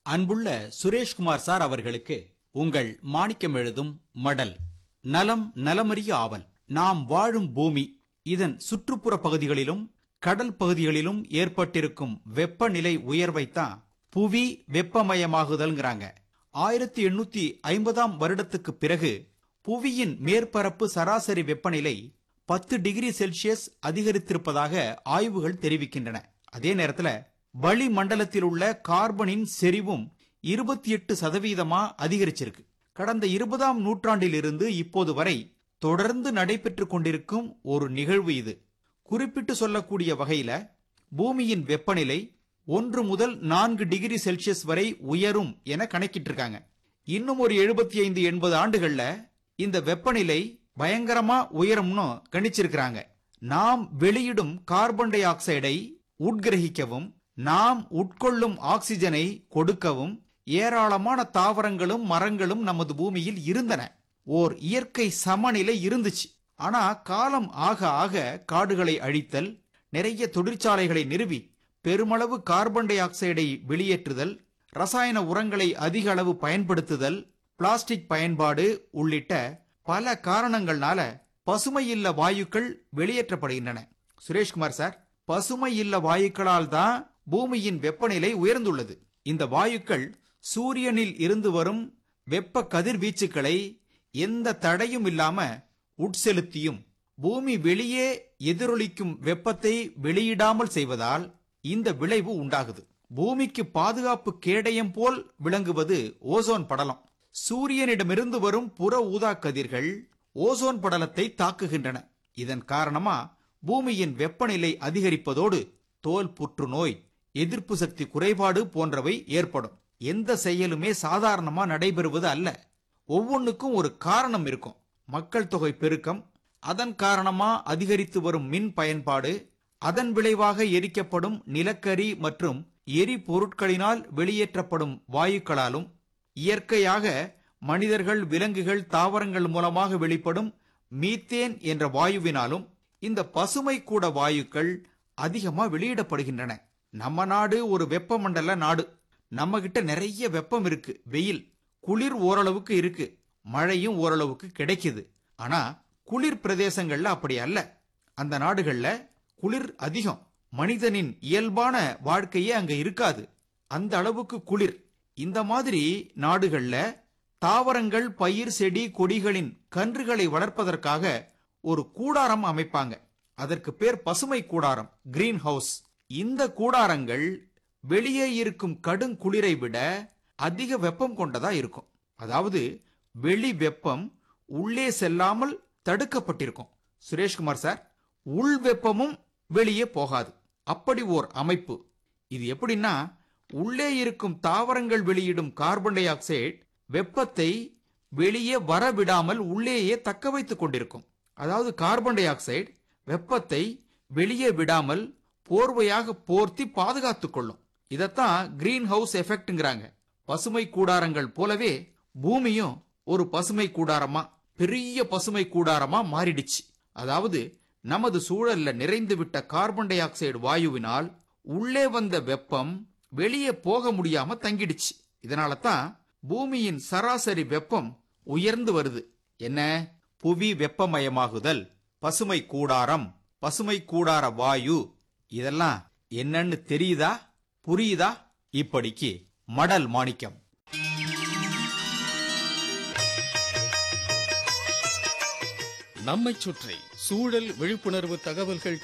அன்புள்ள சுரேஷ்குமார் சார் அவர்களுக்கு உங்கள் மாணிக்கம் எழுதும் மடல் நலம் நலமறிய ஆவல் நாம் வாழும் பூமி இதன் சுற்றுப்புற பகுதிகளிலும் கடல் பகுதிகளிலும் ஏற்பட்டிருக்கும் வெப்பநிலை உயர்வைத்தான் புவி வெப்பமயமாகுதல்ங்கிறாங்க ஆயிரத்தி எண்ணூத்தி ஐம்பதாம் வருடத்துக்கு பிறகு புவியின் மேற்பரப்பு சராசரி வெப்பநிலை பத்து டிகிரி செல்சியஸ் அதிகரித்திருப்பதாக ஆய்வுகள் தெரிவிக்கின்றன அதே நேரத்துல வளிமண்டலத்தில் உள்ள கார்பனின் செறிவும் இருபத்தி எட்டு சதவீதமா அதிகரிச்சிருக்கு கடந்த இருபதாம் நூற்றாண்டிலிருந்து இப்போது வரை தொடர்ந்து நடைபெற்றுக் கொண்டிருக்கும் ஒரு நிகழ்வு இது குறிப்பிட்டு சொல்லக்கூடிய வகையில பூமியின் வெப்பநிலை ஒன்று முதல் நான்கு டிகிரி செல்சியஸ் வரை உயரும் என கணக்கிட்டிருக்காங்க இன்னும் ஒரு எழுபத்தி ஐந்து எண்பது ஆண்டுகள்ல இந்த வெப்பநிலை பயங்கரமா உயரும்னு கணிச்சிருக்கிறாங்க நாம் வெளியிடும் கார்பன் டை ஆக்சைடை உட்கிரகிக்கவும் நாம் உட்கொள்ளும் ஆக்சிஜனை கொடுக்கவும் ஏராளமான தாவரங்களும் மரங்களும் நமது பூமியில் இருந்தன ஓர் இயற்கை சமநிலை இருந்துச்சு ஆனா காலம் ஆக ஆக காடுகளை அழித்தல் நிறைய தொழிற்சாலைகளை நிறுவி பெருமளவு கார்பன் டை ஆக்சைடை வெளியேற்றுதல் ரசாயன உரங்களை அதிக அளவு பயன்படுத்துதல் பிளாஸ்டிக் பயன்பாடு உள்ளிட்ட பல காரணங்கள்னால பசுமை இல்ல வாயுக்கள் வெளியேற்றப்படுகின்றன சுரேஷ்குமார் சார் பசுமை இல்ல வாயுக்களால் தான் பூமியின் வெப்பநிலை உயர்ந்துள்ளது இந்த வாயுக்கள் சூரியனில் இருந்து வரும் வெப்ப கதிர்வீச்சுக்களை எந்த தடையும் இல்லாம உட்செலுத்தியும் பூமி வெளியே எதிரொலிக்கும் வெப்பத்தை வெளியிடாமல் செய்வதால் இந்த விளைவு உண்டாகுது பூமிக்கு பாதுகாப்பு கேடயம் போல் விளங்குவது ஓசோன் படலம் சூரியனிடமிருந்து வரும் புற ஊதா கதிர்கள் ஓசோன் படலத்தை தாக்குகின்றன இதன் காரணமா பூமியின் வெப்பநிலை அதிகரிப்பதோடு தோல் புற்றுநோய் எதிர்ப்பு சக்தி குறைபாடு போன்றவை ஏற்படும் எந்த செயலுமே சாதாரணமா நடைபெறுவது அல்ல ஒவ்வொன்றுக்கும் ஒரு காரணம் இருக்கும் மக்கள் தொகை பெருக்கம் அதன் காரணமா அதிகரித்து வரும் மின் பயன்பாடு அதன் விளைவாக எரிக்கப்படும் நிலக்கரி மற்றும் எரிபொருட்களினால் வெளியேற்றப்படும் வாயுக்களாலும் இயற்கையாக மனிதர்கள் விலங்குகள் தாவரங்கள் மூலமாக வெளிப்படும் மீத்தேன் என்ற வாயுவினாலும் இந்த பசுமை கூட வாயுக்கள் அதிகமா வெளியிடப்படுகின்றன நம்ம நாடு ஒரு வெப்பமண்டல நாடு நம்ம கிட்ட நிறைய வெப்பம் இருக்கு வெயில் குளிர் ஓரளவுக்கு இருக்கு மழையும் ஓரளவுக்கு கிடைக்குது ஆனா குளிர் பிரதேசங்கள்ல அப்படி அல்ல அந்த நாடுகள்ல குளிர் அதிகம் மனிதனின் இயல்பான வாழ்க்கையே அங்க இருக்காது அந்த அளவுக்கு குளிர் இந்த மாதிரி நாடுகள்ல தாவரங்கள் பயிர் செடி கொடிகளின் கன்றுகளை வளர்ப்பதற்காக ஒரு கூடாரம் அமைப்பாங்க அதற்கு பேர் பசுமை கூடாரம் கிரீன் ஹவுஸ் இந்த கூடாரங்கள் வெளியே இருக்கும் கடும் குளிரை விட அதிக வெப்பம் கொண்டதா இருக்கும் அதாவது வெளி வெப்பம் உள்ளே செல்லாமல் தடுக்கப்பட்டிருக்கும் சுரேஷ்குமார் சார் உள் வெப்பமும் வெளியே போகாது அப்படி ஓர் அமைப்பு இது எப்படின்னா உள்ளே இருக்கும் தாவரங்கள் வெளியிடும் கார்பன் டை ஆக்சைடு வெப்பத்தை வெளியே வரவிடாமல் உள்ளேயே தக்க வைத்துக் கொண்டிருக்கும் அதாவது கார்பன் டை ஆக்சைடு வெப்பத்தை வெளியே விடாமல் போர்வையாக போர்த்தி பாதுகாத்துக் கொள்ளும் இதத்தான் கிரீன் ஹவுஸ் எஃபெக்ட்ங்கிறாங்க பசுமை கூடாரங்கள் போலவே பூமியும் ஒரு பசுமை கூடாரமா பெரிய பசுமை கூடாரமா மாறிடுச்சு அதாவது நமது சூழல்ல நிறைந்து விட்ட கார்பன் டை ஆக்சைடு வாயுவினால் உள்ளே வந்த வெப்பம் வெளியே போக முடியாம தங்கிடுச்சு இதனால தான் பூமியின் சராசரி வெப்பம் உயர்ந்து வருது என்ன புவி வெப்பமயமாகுதல் பசுமை கூடாரம் பசுமை கூடார வாயு இதெல்லாம் என்னன்னு தெரியுதா புரியுதா இப்படிக்கு மடல் மாணிக்கம் நம்மைச் சுற்றி சூழல் விழிப்புணர்வு தகவல்கள்